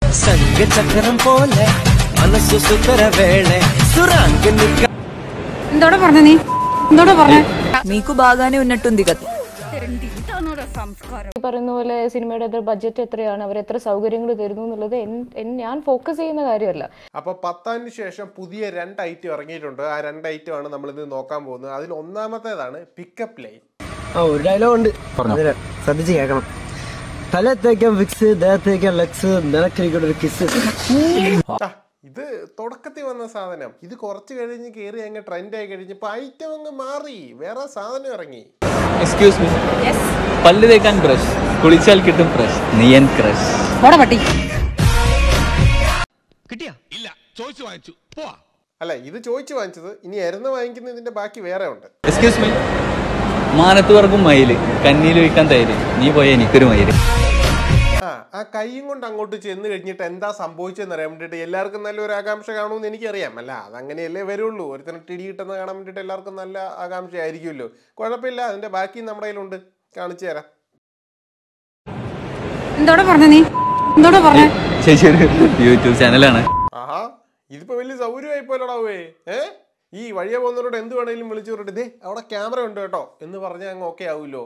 സംഘചക്രം പോലെ മനസ്സു സുതരവേളെ సురాంగనిక എന്തോടെ പറഞ്ഞ നീ എന്തോടെ പറഞ്ഞ మీకు బాగానే ఉన్నట్టుంది కదా ഈ പറയുന്ന പോലെ സിനിമയുടെ എത്ര ബഡ്ജറ്റ് എത്രയാണ് അവർ എത്ര സൗകര്യങ്ങൾ തരുന്നു എന്നുള്ളത് എൻ- എൻ- ഞാൻ ഫോക്കസ് ചെയ്യുന്ന കാര്യമല്ല അപ്പോൾ പത്താമിന് ശേഷം പുതിയ രണ്ട് ഐറ്റം ഇറങ്ങിയിട്ടുണ്ട് ആ രണ്ട് ഐറ്റം ആണ് നമ്മളിത് നോക്കാൻ പോകുന്നത് അതിൽ ഒന്നാമത്തേതാണ് പിക്കപ്പ് ലൈൻ ആ ഒരു ഡയലോഗ് ഉണ്ട് അതില് ശ്രദ്ധിച്ച് കേൾക്കണം തലത്തേക്കാൻ ഫിക്സ് ദേഹത്തേക്കാൻ ലക്സ് നിനക്കിരിക്കട്ടെ ഒരു കിസ് ആ, ഇത് തുടക്കത്തിൽ വന്ന സാധനം ഇത് കുറച്ച് കഴിഞ്ഞ് കയറി അങ്ങ് ട്രെൻഡ് ആയി കഴിഞ്ഞപ്പോൾ ഐറ്റം അങ്ങ് മാറി വേറെ സാധനം ഇറങ്ങി എക്സ്ക്യൂസ് മീ പല്ല് തേക്കാൻ ബ്രഷ് കുളിച്ചാൽ കിട്ടും ഫ്രഷ് നീയൻ ക്രഷ് പോടാ പട്ടി അല്ല ഇത് ചോദിച്ചു വാങ്ങിച്ചത് ഇനി എരുന്ന് വാങ്ങിക്കുന്ന ഇതിന്റെ ബാക്കി വേറെ ഉണ്ട് എക്സ്ക്യൂസ് മീ മാനത്ത് പറക്കും മയില് കന്നിയിൽ വയ്ക്കാൻ തൈര് നീ പോയ എനിക്കൊരു മയില് ആ ആ കൈയും കൊണ്ട് അങ്ങോട്ട് ചെന്ന് കഴിഞ്ഞിട്ട് എന്താ സംഭവിച്ചതെന്ന് അറിയാൻ വേണ്ടിയിട്ട് എല്ലാവർക്കും നല്ലൊരു ആകാംക്ഷ കാണുമെന്ന് എനിക്കറിയാം അല്ല അതങ്ങനെയല്ലേ വരുള്ളൂ ഒരുത്തന് ടിടി കിട്ടുന്ന കാണാൻ വേണ്ടിയിട്ട് എല്ലാവർക്കും നല്ല ആകാംക്ഷ ആയിരിക്കുമല്ലോ കുഴപ്പമില്ല അതിന്റെ ബാക്കി നമ്മുടെ കയ്യിലുണ്ട് കാണിച്ചു തരാം എന്തോടെ പറഞ്ഞ നീ എന്തോടെ പറഞ്ഞ ചേച്ചി ഒരു യൂട്യൂബ് ചാനലാണ് ആഹാ ഇതിപ്പോ വലിയ സൗകര്യമായി പോലടാവേ ഏ ഈ വഴിയെ പോകുന്നവരോട് എന്ത് വേണേലും വിളിച്ചു പറഞ്ഞിട്ട് ദേ അവിടെ ക്യാമറ ഉണ്ട് കേട്ടോ എന്ന് പറഞ്ഞാൽ അങ്ങ് ഓക്കെ ആവുമല്ലോ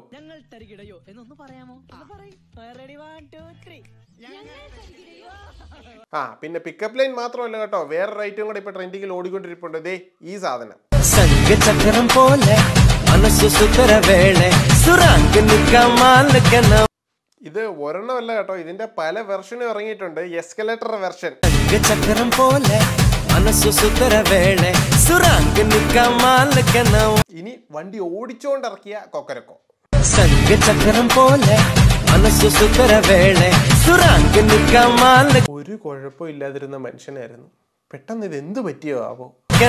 ആ പിന്നെ പിക്കപ്പ് ലൈൻ മാത്രമല്ല കേട്ടോ വേറെ ഐറ്റം കൂടെ ഇപ്പൊ ട്രെൻഡിങ്ങിൽ ഓടിക്കൊണ്ടിരിപ്പുണ്ട് ദേ ഈ സാധനം സംഘചക്രം പോലെ മനസ്സു സുതരവേളെ സുരാംഗനിക മാലകന ഇത് ഒരെണ്ണമല്ല കേട്ടോ ഇതിന്റെ പല വെർഷനും ഇറങ്ങിയിട്ടുണ്ട് എസ്കലേറ്റർ വെർഷൻ സംഘചക്രം പോലെ മനസ്സു സുതരവേളെ സുരാംഗനിക മാലകന ഇനി വണ്ടി ഓടിച്ചുകൊണ്ടിറക്കിയ കൊക്കരക്കോ സംഘചക്രം പോലെ മനസ്സു സുതരവേളെ സുരാംഗനിക മാലകന ഒരു കുഴപ്പമില്ലാതിരുന്ന മനുഷ്യനായിരുന്നു പെട്ടെന്ന് ഇത് എന്ത് പറ്റിയോ ആവോ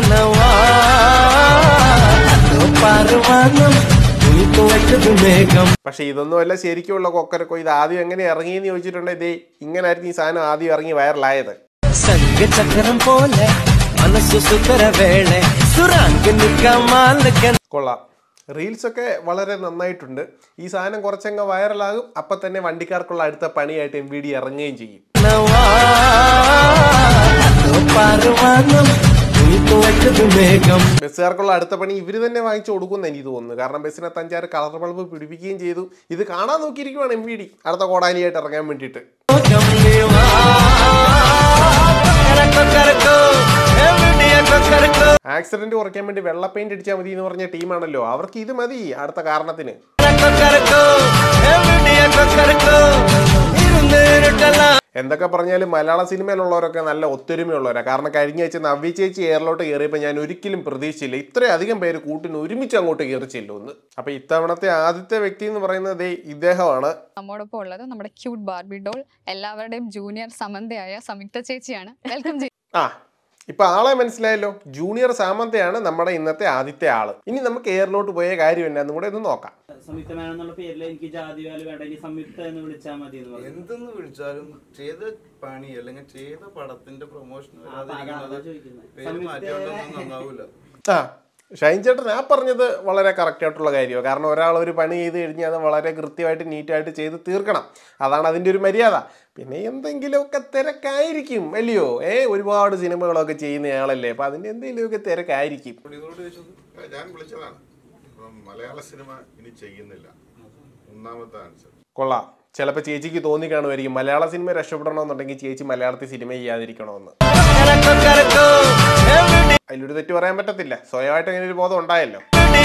പാറുവാനം ഉയർത്തു വച്ചത് മേഘം പക്ഷെ ഇതൊന്നുമല്ല ശരിക്കുള്ള കൊക്കരക്കോ ഇത് ആദ്യം എങ്ങനെ ഇറങ്ങിയെന്ന് ചോദിച്ചിട്ടുണ്ടെങ്കിൽ ദേ ഇങ്ങനായിരുന്നു ഈ സാധനം ആദ്യം ഇറങ്ങി വൈറലായത് സംഘചക്രം പോലെ മനസ്സു സുതരവേളെ സുരാംഗനിക മാലകന കൊള്ളാം റീൽസ് ഒക്കെ വളരെ നന്നായിട്ടുണ്ട് ഈ സാധനം കുറച്ചങ്ങ് വൈറലാകും അപ്പം തന്നെ വണ്ടിക്കാർക്കുള്ള അടുത്ത പണിയായിട്ട് എം വി ഡി ഇറങ്ങുകയും ചെയ്യും പാറുവാനം ഉയർത്തു വച്ചത് മേഘം ബസ്സുകാർക്കുള്ള അടുത്ത പണി ഇവർ തന്നെ വാങ്ങിച്ചു കൊടുക്കുമെന്ന് എനിക്ക് തോന്നുന്നു കാരണം ബസ്സിനകത്ത് അഞ്ചാറ് കളർ ബൾബ് പിടിപ്പിക്കുകയും ചെയ്തു ഇത് കാണാൻ നോക്കിയിരിക്കുവാണ് എം വി ഡി അടുത്ത കോടാനിയായിട്ട് ഇറങ്ങാൻ വേണ്ടിയിട്ട് ആക്സിഡന്റ് കുറയ്ക്കാൻ വേണ്ടി വെള്ള പെയിന്റ് അടിച്ചാൽ മതി എന്ന് പറഞ്ഞ ടീമാണല്ലോ അവർക്ക് ഇത് മതി അടുത്ത കാരണത്തിന് എന്തൊക്കെ പറഞ്ഞാലും മലയാള സിനിമയിലുള്ളവരൊക്കെ നല്ല ഒത്തൊരുമയുള്ളവരാ കാരണം കഴിഞ്ഞ ആഴ്ച നവ്യ ചേച്ചി എയറിലോട്ട് കയറിയപ്പോൾ ഞാൻ ഒരിക്കലും പ്രതീക്ഷിച്ചില്ല ഇത്രയധികം പേര് കൂട്ടിന് ഒരുമിച്ച് അങ്ങോട്ട് കയറി ചെല്ലുമെന്ന് അപ്പൊ ഇത്തവണത്തെ ആദ്യത്തെ വ്യക്തി എന്ന് പറയുന്നത് ദേ ഇദ്ദേഹമാണ് നമ്മോടൊപ്പം ഉള്ളത് നമ്മുടെ ക്യൂട്ട് ബാർബി ഡോൾ എല്ലാവരുടെയും ജൂനിയർ സമന്തയായ സംയുക്ത ചേച്ചിയാണ് വെൽക്കം ആ ഇപ്പൊ ആളെ മനസ്സിലായല്ലോ ജൂനിയർ സാമന്തയാണ് നമ്മുടെ ഇന്നത്തെ ആദ്യത്തെ ആള് ഇനി നമുക്ക് എയറിലോട്ട് പോയ കാര്യം എന്നാന്നും കൂടെ ഒന്ന് നോക്കാം സംയുക്ത മേനോൻ എന്നുള്ള പേരിൽ എനിക്ക് ജാതി വാല് വേണ്ട ഇനി സംയുക്ത എന്ന് വിളിച്ചാൽ മതി എന്ന് പറഞ്ഞു എന്തെന്ന് വിളിച്ചാലും ചെയ്ത പണി അല്ലെങ്കിൽ ചെയ്ത പടത്തിന്റെ പ്രൊമോഷൻ അതാ ചോദിക്കുന്നത്. പേര് മാറ്റിയോണ്ടൊന്നും നന്നാവൂല ആ ഷൈൻ ചേട്ടൻ ആ പറഞ്ഞത് വളരെ കറക്റ്റ് ആയിട്ടുള്ള കാര്യമാണ് കാരണം ഒരാൾ ഒരു പണി ചെയ്ത് കഴിഞ്ഞാൽ അത് വളരെ കൃത്യമായിട്ട് നീറ്റായിട്ട് ചെയ്ത് തീർക്കണം അതാണ് അതിൻ്റെ ഒരു മര്യാദ പിന്നെ എന്തെങ്കിലുമൊക്കെ തിരക്കായിരിക്കും അല്ലയോ ഏ ഒരുപാട് സിനിമകളൊക്കെ ചെയ്യുന്നയാളല്ലേ അപ്പം അതിൻ്റെ എന്തെങ്കിലുമൊക്കെ തിരക്കായിരിക്കും ഇതോട് ചോദിച്ചത് ഞാൻ വിളിച്ചതാണ് ഇപ്പം മലയാള സിനിമ ഇനി ചെയ്യുന്നില്ല ഒന്നാമത്തെ ആൻസർ കൊള്ളാം ചിലപ്പോൾ ചേച്ചിക്ക് തോന്നി കാണുമായിരിക്കും മലയാള സിനിമ രക്ഷപ്പെടണമെന്നുണ്ടെങ്കിൽ ചേച്ചി മലയാളത്തിൽ സിനിമ ചെയ്യാതിരിക്കണമെന്ന് അതിലൊരു തെറ്റ് പറയാൻ പറ്റത്തില്ല സ്വയമായിട്ട് അങ്ങനെ ഒരു ബോധം ഉണ്ടായല്ലോ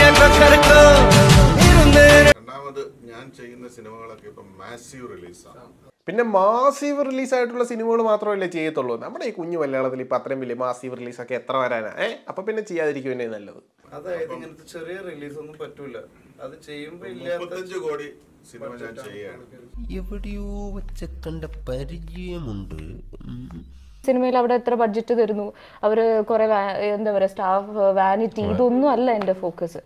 രണ്ടാമത് ഞാൻ ചെയ്യുന്ന സിനിമകളൊക്കെ ഇപ്പം മാസീവ് റിലീസാണ് പിന്നെ മാസീവ് റിലീസ് ആയിട്ടുള്ള സിനിമകൾ മാത്രമല്ലേ ചെയ്യത്തുള്ളൂ നമ്മുടെ ഈ കുഞ്ഞു മലയാളത്തിൽ ഇപ്പം അത്രയും വലിയ മാസീവ് റിലീസൊക്കെ എത്ര വരാനാ ഏ അപ്പം പിന്നെ ചെയ്യാതിരിക്കുമല്ലേ നല്ലത് അതായത് ഇങ്ങനത്തെ ചെറിയ റിലീസ് ഒന്നും പറ്റൂല അത് ചെയ്യുമ്പോ ഇല്ലാത്ത കോടി സിനിമ ഞാൻ ചെയ്യാണ് എവിടെയോ വെച്ച കണ്ട പരിചയമുണ്ട് സിനിമയിൽ അവിടെ എത്ര ബഡ്ജറ്റ് തരുന്നു അവര് കുറെ വാ- എന്താ പറയാ സ്റ്റാഫ് വാനിറ്റി ഇതൊന്നും അല്ല എന്റെ ഫോക്കസ്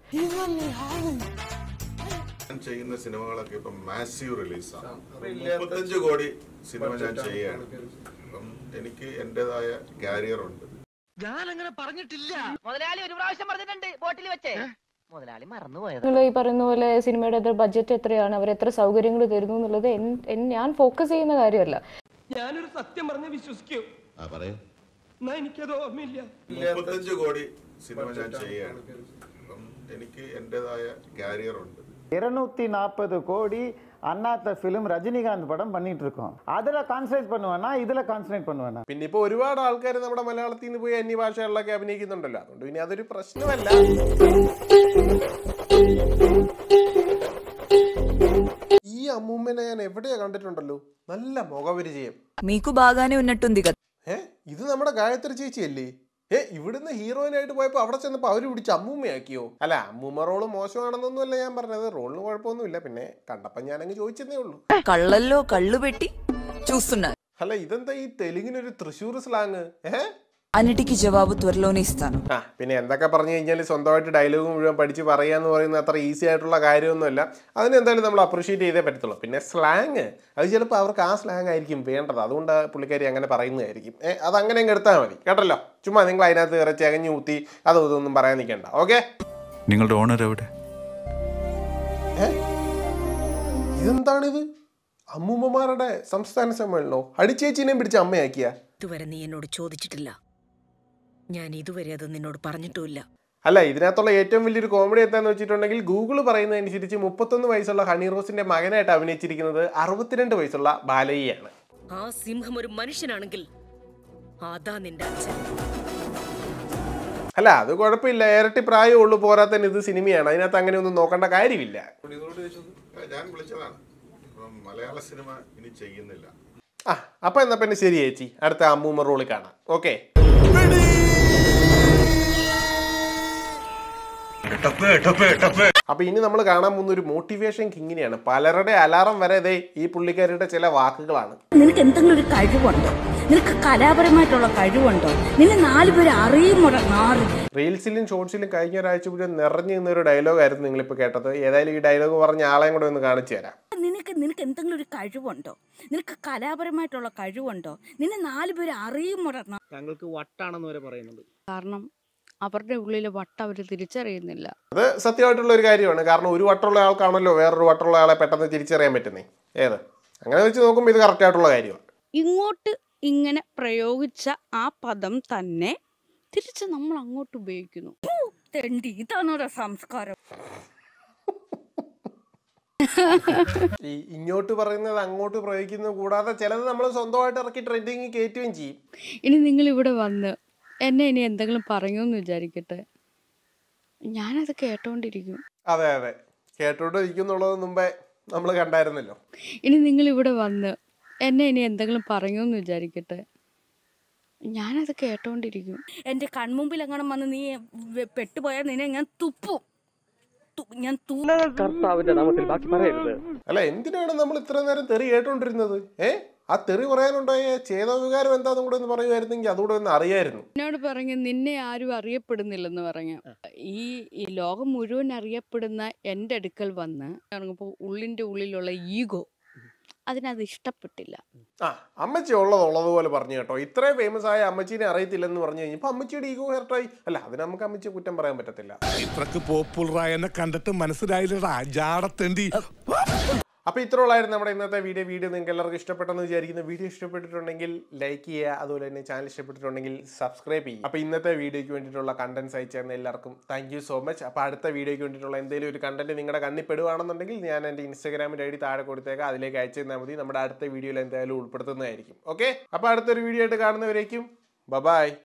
ഞാൻ ചെയ്യുന്ന സിനിമകളൊക്കെ ഇപ്പം മാസീവ് റിലീസാണ് മുപ്പത്തഞ്ച് കോടി സിനിമ ഞാൻ ചെയ്യാണ് അപ്പം എനിക്ക് എന്റേതായ കാരിയർ ഉണ്ട് മുതലാളി ഒരു പ്രാവശ്യം പറഞ്ഞിട്ടുണ്ട് ബോട്ടിൽ വെച്ചേ മുതലാളി മറന്നുപോയത് നിങ്ങൾ ഈ പറയുന്ന പോലെ സിനിമയുടെ എത്ര ബഡ്ജറ്റ് എത്രയാണ് അവർ എത്ര സൗകര്യങ്ങൾ തരുന്നു എന്നുള്ളത് എൻ- എൻ- ഞാൻ ഫോക്കസ് ചെയ്യുന്ന കാര്യമല്ല ഞാനൊരു സത്യം പറഞ്ഞ് വിശ്വസിക്കൂ ആ പറയൂ എന്നാ എനിക്കത് ഓർമ്മയില്ല മുപ്പത്തഞ്ച് കോടി സിനിമ ഞാൻ ചെയ്യാണ് അപ്പം എനിക്ക് എന്റേതായ കാരിയർ ഉണ്ട് இருநூத்தி நாற்பது கோடி அண்ணாத்த ஃபிலிம் ரஜினிகாந்த் படம் பண்ணிட்டு இருக்கோம் அதுல கான்சன்ட்ரேட் பண்ணுவேனா இதுல கான்சன்ட்ரேட் பண்ணுவேனா പിന്നെ ഇപ്പോൾ ഒരുപാട് ആൾക്കാർ നമ്മുടെ മലയാളത്തിൽ നിന്ന് പോയി അന്യഭാഷകളിലൊക്കെ അഭിനയിക്കുന്നുണ്ടല്ലോ അതുകൊണ്ട് പിന്നെ അതൊരു പ്രശ്നമല്ല ഈ അമ്മൂമ്മനെ ഞാൻ എവിടെയാ കണ്ടിട്ടുണ്ടല്ലോ നല്ല മുഖപരിചയം మీకు బాగానే ఉన్నట్టుంది కదా ഏ ഇത് നമ്മുടെ ഗായത്രി ചേച്ചിയല്ലേ ഏ ഇവിടുന്ന് ഹീറോയിനായിട്ട് പോയപ്പോ അവിടെ ചെന്നപ്പോ അവര് പിടിച്ച് അമ്മൂമ്മയാക്കിയോ അല്ല അമ്മൂമ്മ റോള് മോശമാണെന്നൊന്നുമല്ല ഞാൻ പറഞ്ഞത് റോളിന് കുഴപ്പമൊന്നുമില്ല പിന്നെ കണ്ടപ്പോ ഞാനങ്ങ് ചോദിച്ചതേ ഉള്ളൂ కళ్ళల్లో కళ్ళు పెట్టి చూస్తున్నారు അല്ല ഇതെന്താ ഈ തെലുങ്കിനൊരു തൃശ്ശൂർ സ്ലാങ് ഏ అన్నిటికీ జవాబు త్వరలోనే ఇస్తాను ആ പിന്നെ എന്തൊക്കെ പറഞ്ഞു കഴിഞ്ഞാൽ സ്വന്തമായിട്ട് ഡയലോഗ് മുഴുവൻ പഠിച്ച് പറയുക എന്ന് പറയുന്നത് അത്ര ഈസി ആയിട്ടുള്ള കാര്യമൊന്നുമല്ല അതിനെന്തായാലും നമ്മൾ അപ്രിഷ്യേറ്റ് ചെയ്തേ പറ്റത്തുള്ളൂ പിന്നെ സ്ലാങ് അത് ചിലപ്പോൾ അവർക്ക് ആ സ്ലാങ് ആയിരിക്കും വേണ്ടത് അതുകൊണ്ട് പുള്ളിക്കാരി അങ്ങനെ പറയുന്നതായിരിക്കും ഏ അത് അങ്ങനെ അങ്ങ് എടുത്താൽ മതി കേട്ടല്ലോ ചുമ്മാ നിങ്ങൾ അതിനകത്ത് കയറി ചകഞ്ഞു ഊത്തി അതും ഇതൊന്നും പറയാൻ നിൽക്കണ്ട ഓക്കെ നിങ്ങളുടെ ഓണർ എവിടെ ഇതെന്താണിത് അമ്മൂമ്മമാരുടെ സംസ്ഥാന സമ്മേളനോ അടിച്ചേച്ചിനെയും പിടിച്ച് അമ്മയാക്കിയ ഇതുവരെ നീ എന്നോട് ചോദിച്ചിട്ടില്ല ഞാൻ ഇതുവരെ അത് നിന്നോട് പറഞ്ഞിട്ടുമില്ല അല്ല ഇതിനകത്തുള്ള ഏറ്റവും വലിയൊരു കോമഡി എന്താന്ന് വെച്ചിട്ടുണ്ടെങ്കിൽ ഗൂഗിൾ പറയുന്നതനുസരിച്ച് മുപ്പത്തൊന്ന് വയസ്സുള്ള ഹണി റോസിന്റെ മകനായിട്ട് അഭിനയിച്ചിരിക്കുന്നത് അറുപത്തിരണ്ട് വയസ്സുള്ള ബാലയ്യാണ് ആ സിംഹം ഒരു മനുഷ്യനാണെങ്കിൽ അതാ നിന്റെ അച്ഛൻ അല്ല അത് കുഴപ്പമില്ല ഇരട്ടി പ്രായമുള്ളൂ പോരാത്തന്നെ ഇത് സിനിമയാണ് അതിനകത്ത് അങ്ങനെ ഒന്നും നോക്കേണ്ട കാര്യമില്ല ഞാൻ വിളിച്ചതാണ് അപ്പം മലയാള സിനിമ ഇനി ചെയ്യുന്നില്ല ആ അപ്പൊ എന്നാ പിന്നെ ശരി ചേച്ചി അടുത്ത അമ്മൂമ്മ റോളിൽ കാണാം ഓക്കെ അപ്പൊ ഇനി നമ്മൾ കാണാൻ പോകുന്ന ഒരു മോട്ടിവേഷൻ കിങ്ങിനെയാണ് പലരുടെ അലാറം വരെ ദേ ഈ പുള്ളിക്കാരുടെ ചില വാക്കുകളാണ് നിനക്ക് എന്തെങ്കിലും ഒരു കഴിവുണ്ടോ നിനക്ക് കലാപരമായിട്ടുള്ള കഴിവുണ്ടോ നിന്നെ നാലുപേരെ അറിയുമോ നാറി റീൽസിലും ഷോർട്സിലും കഴിഞ്ഞ ഒരാഴ്ച മുഴുവൻ നിറഞ്ഞു നിന്ന ഒരു ഡയലോഗ് ആയിരുന്നു നിങ്ങളിപ്പോൾ കേട്ടത് ഏതായാലും ഈ ഡയലോഗ് പറഞ്ഞ ആളെയും കൂടെ ഒന്ന് കാണിച്ചു തരാം നിനക്ക് നിനക്ക് എന്തെങ്കിലും ഒരു കഴിവുണ്ടോ നിനക്ക് കലാപരമായിട്ടുള്ള കഴിവുണ്ടോ നിന്നെ നാലുപേരെ അറിയുമോ താങ്കൾക്ക് വട്ടാണെന്ന് വരെ പറയുന്നുണ്ട് കാരണം അവരുടെ ഉള്ളിലെ വട്ട അവർ തിരിച്ചറിയുന്നില്ല അത് സത്യമായിട്ടുള്ള ഒരു കാര്യമാണ് കാരണം ഒരു വട്ടമുള്ള ആൾക്കാണല്ലോ വേറൊരു വട്ടമുള്ള ആളെ പെട്ടെന്ന് തിരിച്ചറിയാൻ പറ്റുന്നേ ഏത് അങ്ങനെ വെച്ച് നോക്കുമ്പോൾ ഇത് കറക്റ്റ് ആയിട്ടുള്ള കാര്യമാണ് ഇങ്ങോട്ട് ഇങ്ങനെ പ്രയോഗിച്ച ആ പദം തന്നെ തിരിച്ച് നമ്മൾ അങ്ങോട്ട് ഉപയോഗിക്കുന്നു തെണ്ടി ഇതാണോ സംസ്കാരം ഈ ഇങ്ങോട്ട് പറയുന്നത് അങ്ങോട്ട് പ്രയോഗിക്കുന്നത് കൂടാതെ ചിലത് നമ്മൾ സ്വന്തമായിട്ട് ഇറക്കി ട്രെൻഡിങ് കയറ്റുകയും ചെയ്യും ഇനി നിങ്ങൾ ഇവിടെ വന്ന് എന്നെ ഇനി എന്തെങ്കിലും പറയുമെന്ന് വിചാരിക്കട്ടെ ഞാനത് കേട്ടോണ്ടിരിക്കും അതെ അതെ കേട്ടോണ്ട് ഇരിക്കുന്നുള്ളത് മുമ്പേ നമ്മൾ കണ്ടായിരുന്നല്ലോ ഇനി നിങ്ങൾ ഇവിടെ വന്ന് എന്നെ ഇനി എന്തെങ്കിലും പറയുമെന്ന് വിചാരിക്കട്ടെ ഞാനത് കേട്ടോണ്ടിരിക്കും എന്റെ കൺമുമ്പിൽ എങ്ങനെ വന്ന് നീ വെ- പെട്ടുപോയാൽ നിന്നെ ഞാൻ തുപ്പും തു- ഞാൻ തൂ കർത്താവിന്റെ നാമത്തിൽ ബാക്കി പറയരുത് അല്ല എന്തിനാണ് നമ്മൾ ഇത്ര നേരം തെറി കേട്ടോണ്ടിരുന്നത് ഏ ആ തെറി പറയാനുണ്ടായ ചേതവികാരം എന്താന്നും കൂടെ ഒന്ന് പറയുമായിരുന്നെങ്കിൽ അതുകൂടെ ഒന്ന് അറിയായിരുന്നു എന്നോട് പറഞ്ഞു നിന്നെ ആരും അറിയപ്പെടുന്നില്ലെന്ന് പറഞ്ഞു ഈ ഈ ലോകം മുഴുവൻ അറിയപ്പെടുന്ന എൻ്റെ അടുക്കൽ വന്ന് ഇറങ്ങുമ്പോൾ ഉള്ളിൻ്റെ ഉള്ളിലുള്ള ഈഗോ അതിനത് ഇഷ്ടപ്പെട്ടില്ല ആ അമ്മച്ചി ഉള്ളത് ഉള്ളതുപോലെ പറഞ്ഞു കേട്ടോ ഇത്രയും ഫേമസ് ആയ അമ്മച്ചീനെ അറിയത്തില്ലെന്ന് പറഞ്ഞു കഴിഞ്ഞപ്പോൾ അമ്മച്ചിയുടെ ഈഗോ ഹെർട്ടായി അല്ല അതിന് നമുക്ക് അമ്മച്ചിയെ കുറ്റം പറയാൻ പറ്റത്തില്ല ഇത്രക്ക് പോപ്പുലറായ എന്നെ കണ്ടിട്ട് മനസ്സിലായില്ലടാ ജാടത്തേണ്ടി അപ്പോൾ ഇത്രയുള്ളായിരുന്നു നമ്മുടെ ഇന്നത്തെ വീഡിയോ വീഡിയോ നിങ്ങൾക്ക് എല്ലാവർക്കും ഇഷ്ടപ്പെട്ടെന്ന് വിചാരിക്കുന്നു വീഡിയോ ഇഷ്ടപ്പെട്ടിട്ടുണ്ടെങ്കിൽ ലൈക്ക് ചെയ്യുക അതുപോലെ തന്നെ ചാനൽ ഇഷ്ടപ്പെട്ടിട്ടുണ്ടെങ്കിൽ സബ്സ്ക്രൈബ് ചെയ്യുക അപ്പോൾ ഇന്നത്തെ വീഡിയോയ്ക്ക് വേണ്ടിയിട്ടുള്ള കണ്ടന്റ്സ് അയച്ചു എല്ലാവർക്കും താങ്ക് യു സോ മച്ച് അപ്പോൾ അടുത്ത വീഡിയോയ്ക്ക് വേണ്ടിയിട്ടുള്ള എന്തെങ്കിലും ഒരു കണ്ടന്റ് നിങ്ങളുടെ കണ്ണിൽ പെടുവാണെന്നുണ്ടെങ്കിൽ ഞാൻ എൻ്റെ ഇൻസ്റ്റാഗ്രാമിൻ്റെ ഐ ഡി താഴെ കൊടുത്തേക്കാം അതിലേക്ക് അയച്ചു തന്നാൽ മതി നമ്മുടെ അടുത്ത വീഡിയോയിൽ എന്തായാലും ഉൾപ്പെടുത്തുന്നതായിരിക്കും ഓക്കെ അപ്പോൾ അടുത്തൊരു വീഡിയോ ആയിട്ട് കാണുന്നവരേക്കും ബൈ